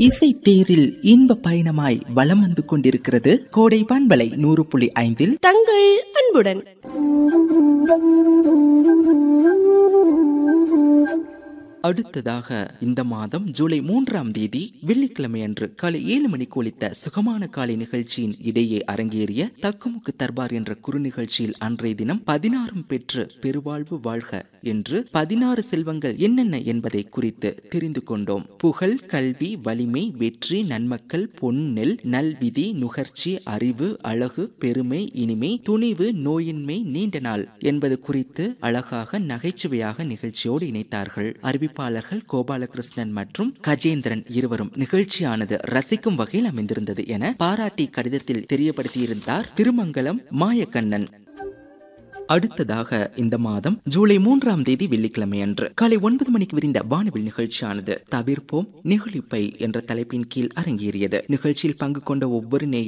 இசை தேரில் இன்ப பயணமாய் வலம் வந்து கொண்டிருக்கிறது கோடை பண்பலை நூறு புள்ளி ஐந்தில் தங்கள் அன்புடன் அடுத்ததாக இந்த மாதம் ஜூலை மூன்றாம் தேதி வெள்ளிக்கிழமை அன்று காலை ஏழு மணிக்கு ஒலித்த சுகமான காலை நிகழ்ச்சியின் இடையே அரங்கேறிய தக்குமுக்கு தர்பார் என்ற குறு நிகழ்ச்சியில் அன்றைய தினம் பதினாறும் பெற்று பெருவாழ்வு வாழ்க என்று பதினாறு செல்வங்கள் என்னென்ன என்பதை குறித்து தெரிந்து கொண்டோம் புகழ் கல்வி வலிமை வெற்றி நன்மக்கள் பொன் நெல் நல்விதி நுகர்ச்சி அறிவு அழகு பெருமை இனிமை துணிவு நோயின்மை நீண்ட நாள் என்பது குறித்து அழகாக நகைச்சுவையாக நிகழ்ச்சியோடு இணைத்தார்கள் அறிவிப்பாளர்கள் கோபாலகிருஷ்ணன் மற்றும் கஜேந்திரன் இருவரும் நிகழ்ச்சியானது ரசிக்கும் வகையில் அமைந்திருந்தது என பாராட்டி கடிதத்தில் தெரியப்படுத்தியிருந்தார் திருமங்கலம் மாயக்கண்ணன் அடுத்ததாக இந்த மாதம் ஜூலை மூன்றாம் தேதி வெள்ளிக்கிழமை அன்று காலை ஒன்பது மணிக்கு விரிந்த வானவில் நிகழ்ச்சியானது தவிர்ப்போம் நெகிழிப்பை என்ற தலைப்பின் கீழ் அரங்கேறியது நிகழ்ச்சியில் பங்கு கொண்ட ஒவ்வொரு நேய